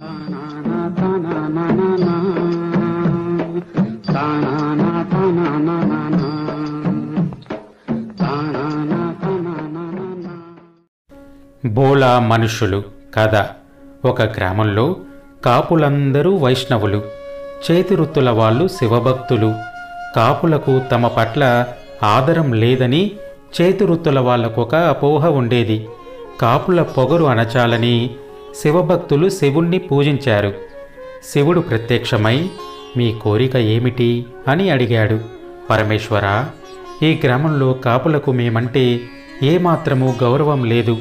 బోలా మనుషులు కథ ఒక గ్రామంలో కాపులందరూ వైష్ణవులు చేతివృత్తుల వాళ్ళు శివభక్తులు కాపులకు తమ పట్ల ఆదరం లేదని చేతివృత్తుల వాళ్లకొక అపోహ ఉండేది కాపుల పొగరు అణచాలని శివభక్తులు శివుణ్ణి పూజించారు శివుడు ప్రత్యక్షమై మీ కోరిక ఏమిటి అని అడిగాడు పరమేశ్వర ఈ గ్రామంలో కాపులకు మేమంటే ఏమాత్రమూ గౌరవం లేదు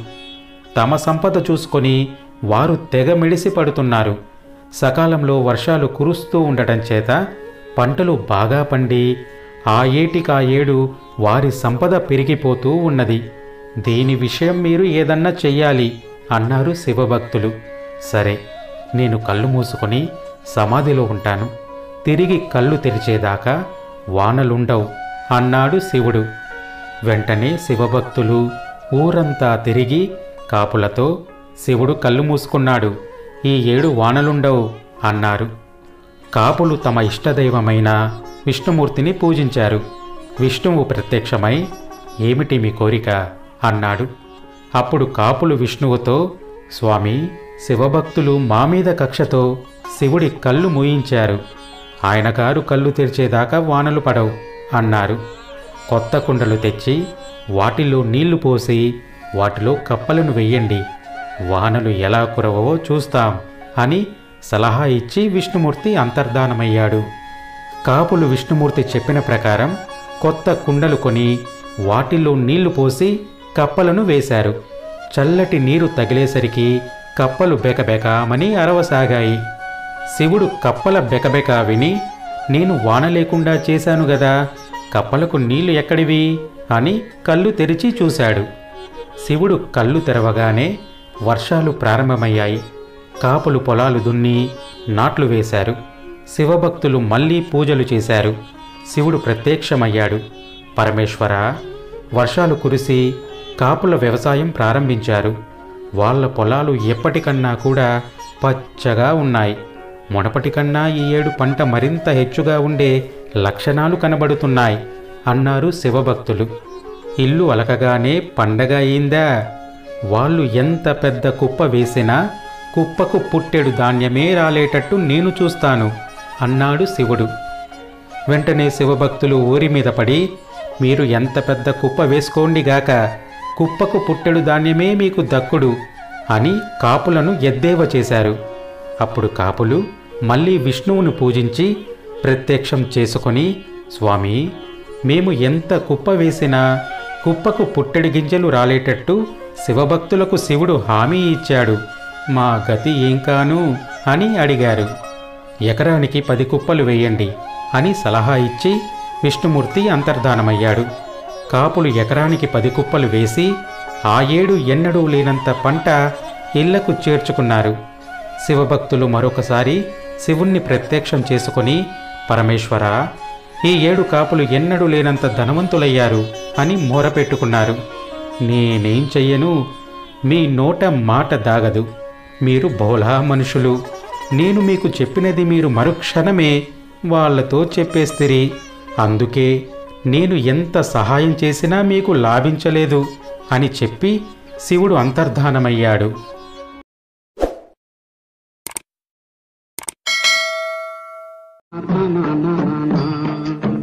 తమ సంపద చూసుకొని వారు తెగ మిడిసి పడుతున్నారు సకాలంలో వర్షాలు కురుస్తూ ఉండటం చేత పంటలు బాగా పండి ఆ ఏటికా ఏడు వారి సంపద పెరిగిపోతూ ఉన్నది దీని విషయం మీరు ఏదన్నా చెయ్యాలి అన్నారు శివభక్తులు సరే నేను కళ్ళు మూసుకొని సమాధిలో ఉంటాను తిరిగి కళ్ళు తెరిచేదాకా వానలుండవు అన్నాడు శివుడు వెంటనే శివభక్తులు ఊరంతా తిరిగి కాపులతో శివుడు కళ్ళు మూసుకున్నాడు ఈ ఏడు వానలుండవు అన్నారు కాపులు తమ ఇష్టదైవమైన విష్ణుమూర్తిని పూజించారు విష్ణువు ప్రత్యక్షమై ఏమిటి మీ కోరిక అన్నాడు అప్పుడు కాపులు విష్ణువుతో స్వామి శివభక్తులు మా మీద కక్షతో శివుడి కళ్ళు మూయించారు ఆయన గారు కళ్ళు తెరిచేదాకా వానలు పడవు అన్నారు కొత్త కుండలు తెచ్చి వాటిలో నీళ్లు పోసి వాటిలో కప్పలను వెయ్యండి వానలు ఎలా కురవవో చూస్తాం అని సలహా ఇచ్చి విష్ణుమూర్తి అంతర్ధానమయ్యాడు కాపులు విష్ణుమూర్తి చెప్పిన ప్రకారం కొత్త కుండలు కొని వాటిలో నీళ్లు పోసి కప్పలను వేశారు చల్లటి నీరు తగిలేసరికి కప్పలు బెకబెకామని అరవసాగాయి శివుడు కప్పల బెకబెక విని నేను వాన లేకుండా చేశాను గదా కప్పలకు నీళ్లు ఎక్కడివి అని కళ్ళు తెరిచి చూశాడు శివుడు కళ్ళు తెరవగానే వర్షాలు ప్రారంభమయ్యాయి కాపులు పొలాలు దున్ని నాట్లు వేశారు శివభక్తులు మళ్ళీ పూజలు చేశారు శివుడు ప్రత్యక్షమయ్యాడు పరమేశ్వర వర్షాలు కురిసి కాపుల వ్యవసాయం ప్రారంభించారు వాళ్ళ పొలాలు ఎప్పటికన్నా కూడా పచ్చగా ఉన్నాయి మునపటికన్నా ఈ ఏడు పంట మరింత హెచ్చుగా ఉండే లక్షణాలు కనబడుతున్నాయి అన్నారు శివభక్తులు ఇల్లు అలకగానే పండగ అయిందా వాళ్ళు ఎంత పెద్ద కుప్ప వేసినా కుప్పకు పుట్టెడు ధాన్యమే రాలేటట్టు నేను చూస్తాను అన్నాడు శివుడు వెంటనే శివభక్తులు ఊరి మీద పడి మీరు ఎంత పెద్ద కుప్ప వేసుకోండి గాక కుప్పకు పుట్టెడు ధాన్యమే మీకు దక్కుడు అని కాపులను ఎద్దేవ చేశారు అప్పుడు కాపులు మళ్ళీ విష్ణువును పూజించి ప్రత్యక్షం చేసుకొని స్వామి మేము ఎంత కుప్ప వేసినా కుప్పకు పుట్టెడు గింజలు రాలేటట్టు శివభక్తులకు శివుడు హామీ ఇచ్చాడు మా గతి ఏం కాను అని అడిగారు ఎకరానికి పది కుప్పలు వేయండి అని సలహా ఇచ్చి విష్ణుమూర్తి అంతర్ధానమయ్యాడు కాపులు ఎకరానికి పది కుప్పలు వేసి ఆ ఏడు ఎన్నడూ లేనంత పంట ఇళ్లకు చేర్చుకున్నారు శివభక్తులు మరొకసారి శివుణ్ణి ప్రత్యక్షం చేసుకొని పరమేశ్వర ఈ ఏడు కాపులు ఎన్నడూ లేనంత ధనవంతులయ్యారు అని మొరపెట్టుకున్నారు నేనేం చెయ్యను మీ నోట మాట దాగదు మీరు బోలా మనుషులు నేను మీకు చెప్పినది మీరు మరుక్షణమే వాళ్లతో చెప్పేస్తిరి అందుకే నేను ఎంత సహాయం చేసినా మీకు లాభించలేదు అని చెప్పి శివుడు అంతర్ధానమయ్యాడు na na na na na